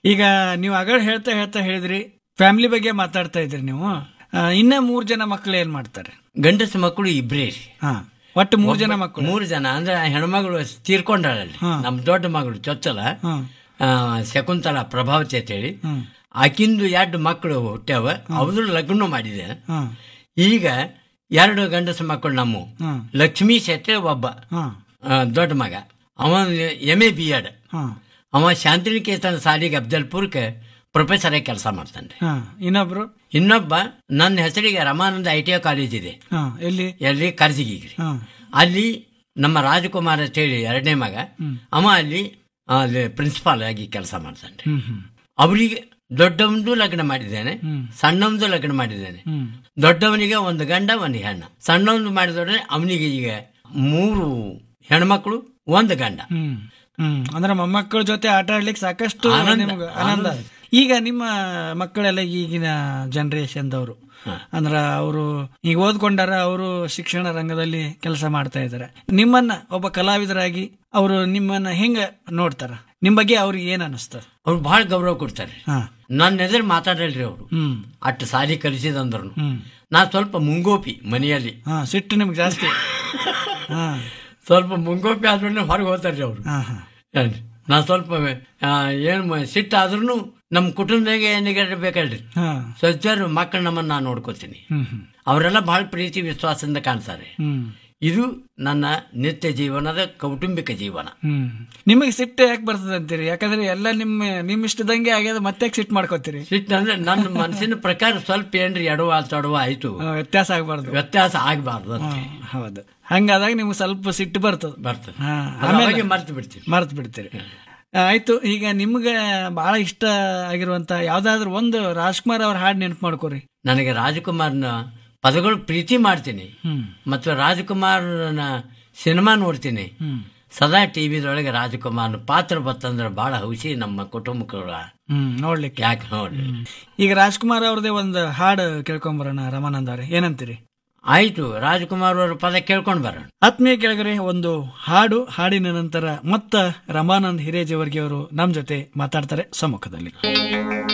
ಈಗ ನೀವು ಅಗಳ ಹೇಳ್ತಾ ಹೇಳ್ತಾ ಹೇಳಿದ್ರಿ ಫ್ಯಾಮಿಲಿ ಬಗ್ಗೆ ಮಾತಾಡ್ತಾ ಇದ್ರಿ ನೀವು ಆ, ಇನ್ನ ಮೂರ್ ಜನ ಮಕ್ಕಳು ಏನ್ ಮಾಡ್ತಾರೆ ಗಂಡಸ ಮಕ್ಕಳು ಇಬ್ರೇ ರೀ ಹಾ ಒಟ್ಟು ಮೂರ್ ಜನ ಮಕ್ಕಳು ಮೂರು ಜನ ಅಂದ್ರೆ ಹೆಣ್ಮಗಳು ತೀರ್ಕೊಂಡಾಳಲ್ಲಿ ನಮ್ ದೊಡ್ಡ ಮಗಳು ಚೊಚ್ಚಲ ಹ್ಮ್ ಆ, ಶಕುಂತಲಾ ಪ್ರಭಾವತಿ ಅಂತ ಹೇಳಿ ಹ್ಮ್ ಆಕಿಂದು ಎರಡು ಮಕ್ಕಳು ಹುಟ್ಟ್ಯಾವ ಅವ್ರು ಲಗ್ನ ಮಾಡಿದೆ ಹ್ಮ್ ಈಗ ಎರಡು ಗಂಡಸ ಮಕ್ಕಳು ನಮ್ಮ ಹ್ಮ್ ಲಕ್ಷ್ಮೀ ಶೆಟ್ಟಿ ಒಬ್ಬ ಹ್ಮ್ ಆ, ದೊಡ್ಡ ಮಗ ಅವ ಎಮ್ ಎ ಬಿ ಎಡ್ ಹ್ಮ್ ಅವ ಶಾಂತಿನಿಕೇತನ ಸಾಲಿಗೆ ಅಫ್ಜಲ್ಪುರ್ಕ್ಕೆ ಪ್ರೊಫೆಸರ್ ಆಗಿ ಕೆಲಸ ಮಾಡ್ತಾನೆ ಹಾ ಇನ್ನೊಬ್ರು ಇನ್ನೊಬ್ಬ ನನ್ನ ಹೆಸರಿಗೆ Ramananda I T I college ಇದೆ ಹಾ ಎಲ್ಲಿ ಎಲ್ಲಿ ಕರ್ಜಿಗಿಗ್ರಿ ಹಾ ಅಲ್ಲಿ ನಮ್ಮ ರಾಜಕುಮಾರ್ ಅಂತ ಹೇಳಿ ಎರಡನೇ ಮಗ ಅವ ಅಲ್ಲಿ ಅಲ್ಲಿ ಪ್ರಿನ್ಸಿಪಾಲ್ ಆಗಿ ಕೆಲಸ ಮಾಡ್ತಾನೆ ಹ್ಮ್ ಹ್ಮ್ ಅವರಿಗೆ ದೊಡ್ಡವನದು ಲಗ್ನ ಮಾಡಿದ್ದೇನೆ ಸಣ್ಣವನದು ಲಗ್ನ ಮಾಡಿದ್ದೇನೆ ಹ್ಮ್ ದೊಡ್ಡವನಿಗೆ ಒಂದು ಗಂಡ ಒಂದು ಹೆಣ್ಣು ಸಣ್ಣವನು ಮಾಡಿದೊಡನೆ ಅವನಿಗೆ ಈಗ ಮೂರು ಹೆಣ್ಮಕ್ಳು ಒಂದು ಗಂಡ ಹ್ಮ್ ಹ್ಮ್ ಅಂದ್ರೆ ಮೊಮ್ಮಕ್ಕಳ ಜೊತೆ ಆಟ ಆಡ್ಲಿಕ್ಕೆ ಸಾಕಷ್ಟು ಆನಂದ, ನಿಮ್ಗೆ ಆನಂದ ಈಗ ನಿಮ್ಮ ಮಕ್ಕಳೆಲ್ಲ ಈಗಿನ ಜನರೇಷನ್ದವರು ಅಂದ್ರ ಅವರು ಈಗ ಓದ್ಕೊಂಡಾರ ಅವರು ಶಿಕ್ಷಣ ರಂಗದಲ್ಲಿ ಕೆಲಸ ಮಾಡ್ತಾ ಇದ್ದಾರೆ ನಿಮ್ಮನ್ನ ಒಬ್ಬ ಕಲಾವಿದರಾಗಿ ಅವರು ನಿಮ್ಮನ್ನ ಹೆಂಗ ನೋಡ್ತಾರ ನಿಮ್ ಬಗ್ಗೆ ಅವ್ರಿಗೆ ಏನ್ ಅನಿಸ್ತದ ಅವ್ರು ಬಹಳ ಗೌರವ ಕೊಡ್ತಾರೆ ಹಾ ನನ್ನ ಎದುರು ಮಾತಾಡಲ್ರಿ ಅವರು ಹ್ಮ್ ಅಟ್ಟು ಸಾಲಿ ಕಲಿಸಿದಂದ್ರು ಹ್ಮ್ ನಾ ಸ್ವಲ್ಪ ಮುಂಗೋಪಿ ಮನೆಯಲ್ಲಿ ಹಾ ಸಿಟ್ಟು ನಿಮ್ಗೆ ಜಾಸ್ತಿ ಹಾ ಸ್ವಲ್ಪ ಮುಂಗೋಪಿ ಆದ್ಮೇಲೆ ಹೊರಗೆ ಹೋಗ್ತಾರ್ರಿ ಅವರು ಹಾ ಹಾ ನಾ ಸ್ವಲ್ಪ ಆ, ಏನ್ ಮ- ಸಿಟ್ಟಾದ್ರೂ ನಮ್ಮ ಕುಟುಂಬದಾಗೆ ಏನಿಗೆ ಬೇಕಲ್ರಿ ಹಾ ಸ್ವಚ್ಛರು ಮಕ್ಕಳು ನಮ್ಮನ್ನ ನಾ ನೋಡ್ಕೋತೀನಿ ಹ್ಮ್ ಹ್ಮ್ ಅವರೆಲ್ಲ ಬಹಳ ಪ್ರೀತಿ ವಿಶ್ವಾಸದಿಂದ ಕಾಣ್ತಾರೆ ಹ್ಮ್ ಇದು ನನ್ನ ನಿತ್ಯ ಜೀವನದ ಕೌಟುಂಬಿಕ ಜೀವನ ಹ್ಮ್ ನಿಮಗೆ ಸಿಟ್ಟು ಯಾಕೆ ಬರ್ತದೆ ಅಂತೀರಿ ಯಾಕಂದ್ರೆ ಎಲ್ಲ ನಿಮ್ಮ ನಿಮ್ ಇಷ್ಟದಂಗೆ ಆಗ್ಯದ ಮತ್ತೆ ಸಿಟ್ಟು ಮಾಡ್ಕೋತೀರಿ ಸಿಟ್ಟು ಅಂದ್ರೆ ನನ್ನ ಮನಸ್ಸಿನ ಪ್ರಕಾರ ಸ್ವಲ್ಪ ಏನ್ರಿ ಎಡವ ತಡವ ಆಯ್ತು ಆ, ವ್ಯತ್ಯಾಸ ಆಗ್ಬಾರ್ದು ವ್ಯತ್ಯಾಸ ಆಗ್ಬಾರ್ದು ಅಂತ ಹಾ, ಹೌದು ಹಂಗಾದಾಗ ನಿಮ್ಗೆ ಸ್ವಲ್ಪ ಸಿಟ್ಟು ಬರ್ತದ ಬರ್ತದೆ ಹಾ, ಅದು ಆಮೇಲೆ ಅವಾಗೆ ಮರ್ತು ಬಿಡ್ತೀವಿ ಮರ್ತ್ ಬಿಡ್ತೀರಿ ಆ, ಆಯ್ತು ಈಗ ನಿಮ್ಗೆ ಬಹಳ ಇಷ್ಟ ಆಗಿರುವಂತ ಯಾವ್ದಾದ್ರು ಒಂದು ರಾಜ್ಕುಮಾರ್ ಅವ್ರ ಹಾಡ್ ನೆನಪು ಮಾಡ್ಕೋರಿ ನನಗೆ ರಾಜಕುಮಾರ್ನ ಪದಗಳು ಪ್ರೀತಿ ಮಾಡ್ತೀನಿ ಹ್ಮ್ ಮತ್ತು ರಾಜಕುಮಾರ್ನ ಸಿನಿಮಾ ನೋಡ್ತೀನಿ ಹ್ಮ್ ಸದಾ ಟಿವಿದೊಳಗೆ ರಾಜಕುಮಾರ್ನ ಪಾತ್ರ ಬತ್ತಂದ್ರೆ ಬಹಳ ಹೌಸಿ ನಮ್ಮ ಕುಟುಂಬಕ್ಕೆ ಹ್ಮ್ ನೋಡ್ಲಿಕ್ಕೆ ಯಾಕೆ ನೋಡ್ರಿ ಈಗ ರಾಜ್ಕುಮಾರ್ ಅವ್ರದೇ ಒಂದು ಹಾಡು ಕೇಳ್ಕೊಂಬರೋಣ ರಮಾನಂದ ಅವ್ರೆ ಏನಂತೀರಿ ಆಯ್ತು ರಾಜಕುಮಾರ್ ಅವರ ಪದ ಕೇಳ್ಕೊಂಡು ಬರೋಣ ಆತ್ಮೀಯ ಕೆಳಗರೆ ಒಂದು ಹಾಡು ಹಾಡಿನ ನಂತರ ಮತ್ತ ರಮಾನಂದ್ ಹಿರೇಜವರ್ಗಿ ಅವರು ನಮ್ ಜೊತೆ ಮಾತಾಡ್ತಾರೆ ಸಮ್ಮುಖದಲ್ಲಿ